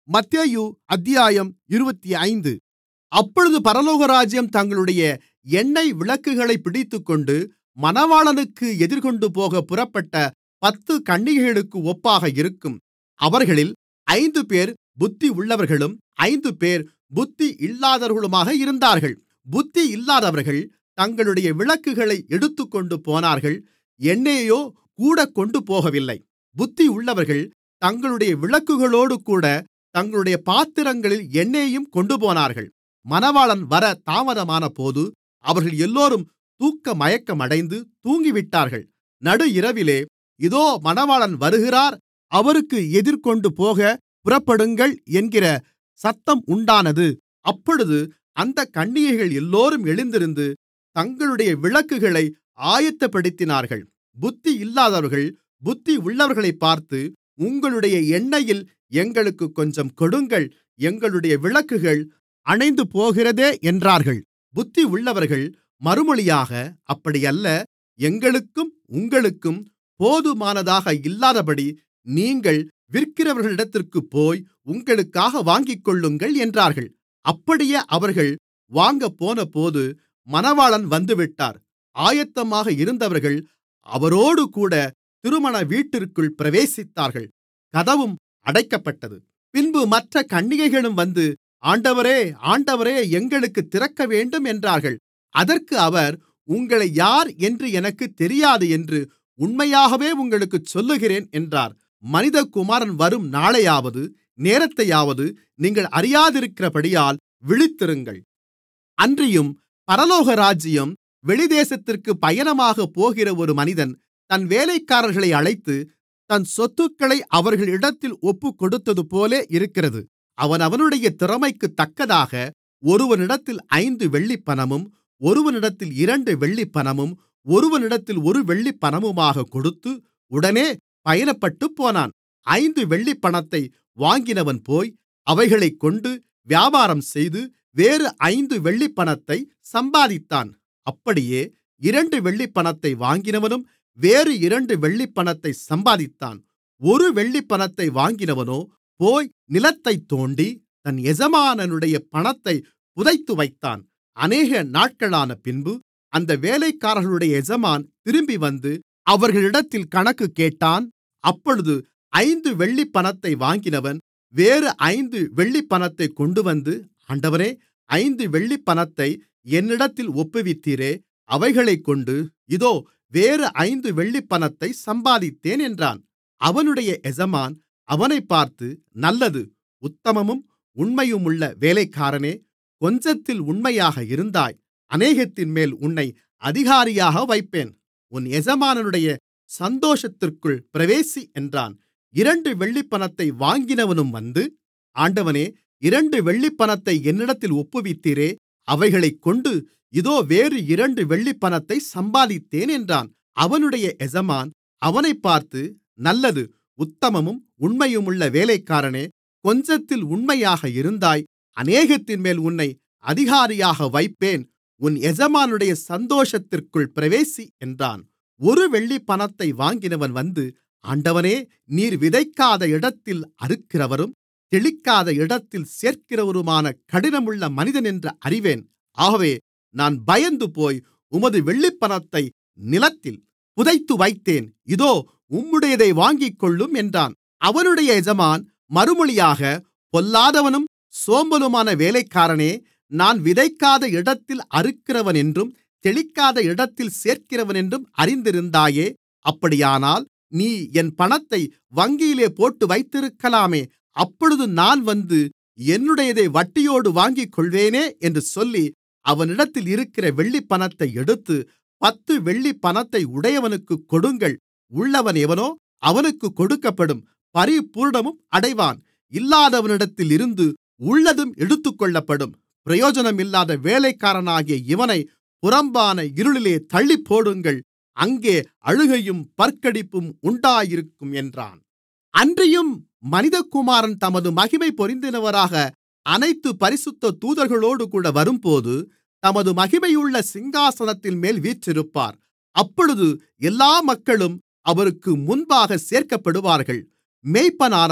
மத்தேயு அத்தியாயம் இருபத்தைந்து அப்பொழுது பரலோகராஜ்யம் தங்களுடைய எண்ணெய் விளக்குகளைப் பிடித்துக்கொண்டு மணவாளனுக்கு எதிர்கொண்டுபோகப் புறப்பட்ட பத்துக் கன்னிகைகளுக்கு ஒப்பாக இருக்கும் அவர்களில் ஐந்துபேர் புத்தியுள்ளவர்களும் ஐந்துபேர் புத்தி இல்லாதவர்களுமாக இருந்தார்கள் புத்தி இல்லாதவர்கள் தங்களுடைய விளக்குகளை எடுத்துக்கொண்டு போனார்கள் எண்ணெயையோ கூடக் கொண்டுபோகவில்லை புத்தியுள்ளவர்கள் தங்களுடைய விளக்குகளோடுகூட தங்களுடைய பாத்திரங்களில் எண்ணெயையும் கொண்டுபோனார்கள் மணவாளன் வர தாமதமானபோது அவர்கள் எல்லோரும் தூக்கமயக்கமடைந்து தூங்கிவிட்டார்கள் நடு இரவிலே இதோ மணவாளன் வருகிறார் அவருக்கு எதிர்கொண்டுபோகப் புறப்படுங்கள் என்கிற சத்தம் உண்டானது அப்பொழுது அந்தக் கன்னிகைகள் எல்லோரும் எழுந்திருந்து தங்களுடைய விளக்குகளை ஆயத்தப்படுத்தினார்கள் புத்தியில்லாதவர்கள் புத்தியுள்ளவர்களைப் பார்த்து உங்களுடைய எண்ணெயில் எங்களுக்குக் கொஞ்சம் கொடுங்கள் எங்களுடைய விளக்குகள் அணைந்துபோகிறதே என்றார்கள் புத்தியுள்ளவர்கள் மறுமொழியாக அப்படியல்ல எங்களுக்கும் உங்களுக்கும் போதுமானதாக இல்லாதபடி நீங்கள் விற்கிறவர்களிடத்திற்குப் போய் உங்களுக்காக வாங்கிக்கொள்ளுங்கள் என்றார்கள் அப்படியே அவர்கள் வாங்கப்போனபோது மணவாளன் வந்துவிட்டார் ஆயத்தமாக இருந்தவர்கள் அவரோடுகூட திருமண வீட்டிற்குள் பிரவேசித்தார்கள் கதவும் அடைக்கப்பட்டது பின்பு மற்றக் கன்னிகைகளும் வந்து ஆண்டவரே ஆண்டவரே எங்களுக்குத் திறக்கவேண்டும் என்றார்கள் அதற்கு அவர் உங்களை யார் என்று எனக்குத் தெரியாது என்று உண்மையாகவே உங்களுக்குச் சொல்லுகிறேன் என்றார் மனிதகுமாரன் வரும் நாளையாவது நேரத்தையாவது நீங்கள் அறியாதிருக்கிறபடியால் விழித்திருங்கள் அன்றியும் பரலோகராஜ்யம் வெளிதேசத்திற்குப் பயணமாகப் போகிற ஒரு மனிதன் தன் வேலைக்காரர்களை அழைத்து தன் சொத்துக்களை அவர்களிடத்தில் ஒப்புக்கொடுத்ததுபோல இருக்கிறது அவனவனுடைய திறமைக்குத்தக்கதாக ஒருவனிடத்தில் ஐந்து வெள்ளிப்பணமும் ஒருவனிடத்தில் இரண்டு வெள்ளிப்பணமும் ஒருவனிடத்தில் ஒரு வெள்ளிப்பணமுமாகக் கொடுத்து உடனே பயணப்பட்டுப்போனான் ஐந்து வெள்ளிப்பணத்தை வாங்கினவன் போய் அவைகளைக்கொண்டு வியாபாரம் செய்து வேறு ஐந்து வெள்ளிப்பணத்தை சம்பாதித்தான் அப்படியே இரண்டு வெள்ளிப்பணத்தை வாங்கினவனும் வேறு இரண்டு வெள்ளிப்பணத்தை சம்பாதித்தான் ஒரு வெள்ளிப்பணத்தை வாங்கினவனோ போய் நிலத்தைத் தோண்டி தன் எஜமானனுடைய பணத்தை புதைத்து வைத்தான் அநேக நாட்களானபின்பு அந்த வேலைக்காரர்களுடைய எஜமான் திரும்பி வந்து அவர்களிடத்தில் கணக்கு கேட்டான் அப்பொழுது ஐந்து வெள்ளிப்பணத்தை வாங்கினவன் வேறு ஐந்து வெள்ளிப்பணத்தைக் கொண்டுவந்து ஆண்டவனே ஐந்து வெள்ளிப்பணத்தை என்னிடத்தில் ஒப்புவித்தீரே அவைகளைக்கொண்டு இதோ வேறு ஐந்து வெள்ளிப்பணத்தை சம்பாதித்தேன் என்றான் அவனுடைய எஜமான் அவனைப் பார்த்து நல்லது உத்தமமும் உண்மையுமுள்ள வேலைக்காரனே கொஞ்சத்தில் உண்மையாக இருந்தாய் அநேகத்தின்மேல் உன்னை அதிகாரியாக வைப்பேன் உன் எஜமானனுடைய சந்தோஷத்திற்குள் பிரவேசி என்றான் இரண்டு வெள்ளிப்பணத்தை வாங்கினவனும் வந்து ஆண்டவனே இரண்டு வெள்ளிப்பணத்தை என்னிடத்தில் ஒப்புவித்தீரே அவைகளைக்கொண்டு இதோ வேறு இரண்டு வெள்ளிப்பணத்தை சம்பாதித்தேன் என்றான் அவனுடைய எஜமான் அவனைப் பார்த்து நல்லது உத்தமமும் உண்மையுமுள்ள வேலைக்காரனே கொஞ்சத்தில் உண்மையாக இருந்தாய் அநேகத்தின்மேல் உன்னை அதிகாரியாக வைப்பேன் உன் எஜமானுடைய சந்தோஷத்திற்குள் பிரவேசி என்றான் ஒரு வெள்ளிப்பணத்தை வாங்கினவன் வந்து ஆண்டவனே நீர் விதைக்காத இடத்தில் அறுக்கிறவரும் தெளிக்காத இடத்தில் சேர்க்கிறவருமான கடினமுள்ள மனிதன் என்று அறிவேன் ஆகவே நான் பயந்துபோய் உமது வெள்ளிப்பணத்தை நிலத்தில் புதைத்து வைத்தேன் இதோ உம்முடையதை வாங்கிக்கொள்ளும் என்றான் அவனுடைய எஜமான் மறுமொழியாக பொல்லாதவனும் சோம்பலுமான வேலைக்காரனே நான் விதைக்காத இடத்தில் அறுக்கிறவனென்றும் தெளிக்காத இடத்தில் சேர்க்கிறவனென்றும் அறிந்திருந்தாயே அப்படியானால் நீ என் பணத்தை வங்கியிலே போட்டு வைத்திருக்கலாமே அப்பொழுது நான் வந்து என்னுடையதை வட்டியோடு வாங்கிக்கொள்வேனே என்று சொல்லி அவனிடத்தில் இருக்கிற வெள்ளிப்பணத்தை எடுத்து பத்து வெள்ளிப்பணத்தை உடையவனுக்குக் கொடுங்கள் உள்ளவன் எவனோ அவனுக்குக் கொடுக்கப்படும் பரிபூரணமும் அடைவான் இல்லாதவனிடத்தில் இருந்து உள்ளதும் எடுத்துக்கொள்ளப்படும் பிரயோஜனமில்லாத வேலைக்காரனாகிய இவனை புறம்பான இருளிலே தள்ளிப்போடுங்கள் அங்கே அழுகையும் பற்கடிப்பும் உண்டாயிருக்கும் என்றான் அன்றியும் மனிதகுமாரன் தமது மகிமை பொருந்தினவராக அனைத்து பரிசுத்த தூதர்களோடுகூட வரும்போது தமது மகிமையுள்ள சிங்காசனத்தின்மேல் வீற்றிருப்பார் அப்பொழுது எல்லா மக்களும் அவருக்கு முன்பாக சேர்க்கப்படுவார்கள் மேய்ப்பனானவன்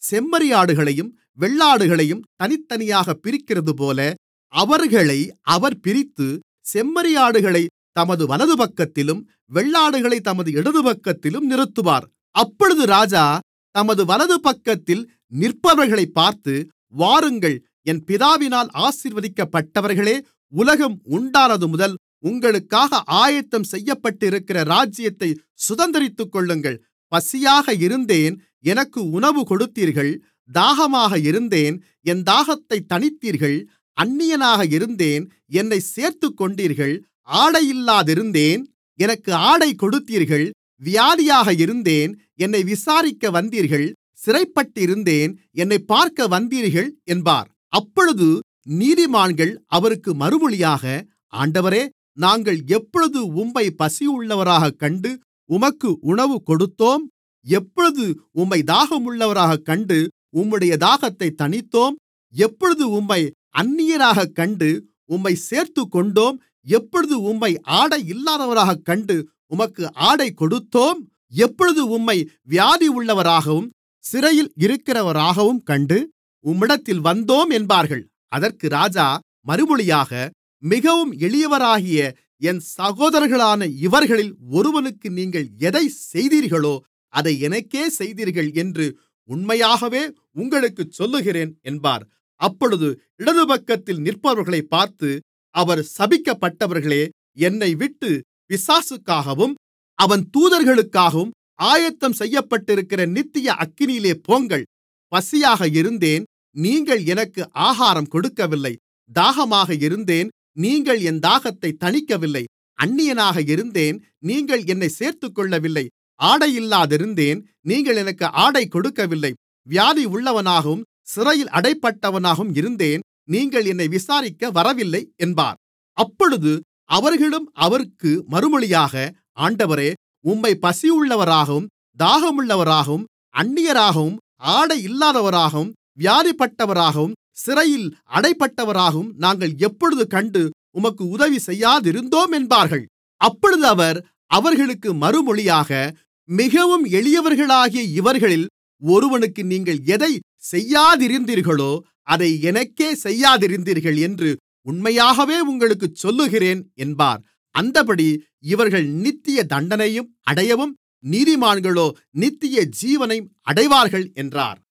செம்மறியாடுகளையும் வெள்ளாடுகளையும் தனித்தனியாகப் பிரிக்கிறதுபோல அவர்களை அவர் பிரித்து செம்மறியாடுகளைத் தமது வலதுபக்கத்திலும் வெள்ளாடுகளைத் தமது இடதுபக்கத்திலும் நிறுத்துவார் அப்பொழுது ராஜா தமது வலதுபக்கத்தில் நிற்பவர்களைப் பார்த்து வாருங்கள் என் பிதாவினால் ஆசீர்வதிக்கப்பட்டவர்களே உலகம் உண்டானதுமுதல் உங்களுக்காக ஆயத்தம் செய்யப்பட்டிருக்கிற ராஜ்யத்தைச் சுதந்தரித்துக்கொள்ளுங்கள் பசியாக இருந்தேன் எனக்கு உணவு கொடுத்தீர்கள் தாகமாக இருந்தேன் என் தாகத்தைத் தணித்தீர்கள் அந்நியனாக இருந்தேன் என்னைச் சேர்த்துக்கொண்டீர்கள் ஆடையில்லாதிருந்தேன் எனக்கு ஆடை கொடுத்தீர்கள் வியாதியாக இருந்தேன் என்னை விசாரிக்க வந்தீர்கள் சிறைப்பட்டிருந்தேன் என்னைப் பார்க்க வந்தீர்கள் என்பார் அப்பொழுது நீதிமான்கள் அவருக்கு மறுமொழியாக ஆண்டவரே நாங்கள் எப்பொழுது உம்மை பசியுள்ளவராகக் கண்டு உமக்கு உணவு கொடுத்தோம் எப்பொழுது உம்மை தாகமுள்ளவராகக் கண்டு உம்முடைய தாகத்தைத் தணித்தோம் எப்பொழுது உம்மை அந்நியராகக் கண்டு உம்மை சேர்த்துக்கொண்டோம் எப்பொழுது உம்மை ஆடை இல்லாதவராகக் கண்டு உமக்கு ஆடை கொடுத்தோம் எப்பொழுது உம்மை வியாதி உள்ளவராகவும் சிறையில் இருக்கிறவராகவும் கண்டு உம்மிடத்தில் வந்தோம் என்பார்கள் அதற்கு ராஜா மறுமொழியாக மிகவும் எளியவராகிய என் சகோதரர்களான இவர்களில் ஒருவனுக்கு நீங்கள் எதைச் செய்தீர்களோ அதை எனக்கே செய்தீர்கள் என்று உண்மையாகவே உங்களுக்குச் சொல்லுகிறேன் என்பார் அப்பொழுது இடதுபக்கத்தில் நிற்பவர்களைப் பார்த்து அவர் சபிக்கப்பட்டவர்களே என்னைவிட்டு பிசாசுக்காகவும் அவன் தூதர்களுக்காகவும் ஆயத்தம் செய்யப்பட்டிருக்கிற நித்திய அக்கினியிலே போங்கள் பசியாக இருந்தேன் நீங்கள் எனக்கு ஆகாரம் கொடுக்கவில்லை தாகமாக இருந்தேன் நீங்கள் என் தாகத்தைத் தணிக்கவில்லை அந்நியனாக இருந்தேன் நீங்கள் என்னைச் சேர்த்துக்கொள்ளவில்லை ஆடையில்லாதிருந்தேன் நீங்கள் எனக்கு ஆடை கொடுக்கவில்லை வியாதி உள்ளவனாகவும் சிறையில் அடைப்பட்டவனாகவும் இருந்தேன் நீங்கள் என்னை விசாரிக்க வரவில்லை என்பார் அப்பொழுது அவர்களும் அவருக்கு மறுமொழியாக ஆண்டவரே உம்மை பசியுள்ளவராகவும் தாகமுள்ளவராகவும் அந்நியராகவும் ஆடை இல்லாதவராகவும் வியாதிப்பட்டவராகவும் சிறையில் அடைப்பட்டவராகவும் நாங்கள் எப்பொழுது கண்டு உமக்கு உதவி செய்யாதிருந்தோம் என்பார்கள் அப்பொழுது அவர் அவர்களுக்கு மறுமொழியாக மிகவும் எளியவர்களாகிய இவர்களில் ஒருவனுக்கு நீங்கள் எதை செய்யாதிருந்தீர்களோ அதை எனக்கே செய்யாதிருந்தீர்கள் என்று உண்மையாகவே உங்களுக்குச் சொல்லுகிறேன் என்பார் அந்தபடி இவர்கள் நித்திய தண்டனையும் அடையவும் நீதிமான்களோ நித்திய ஜீவனையும் அடைவார்கள் என்றார்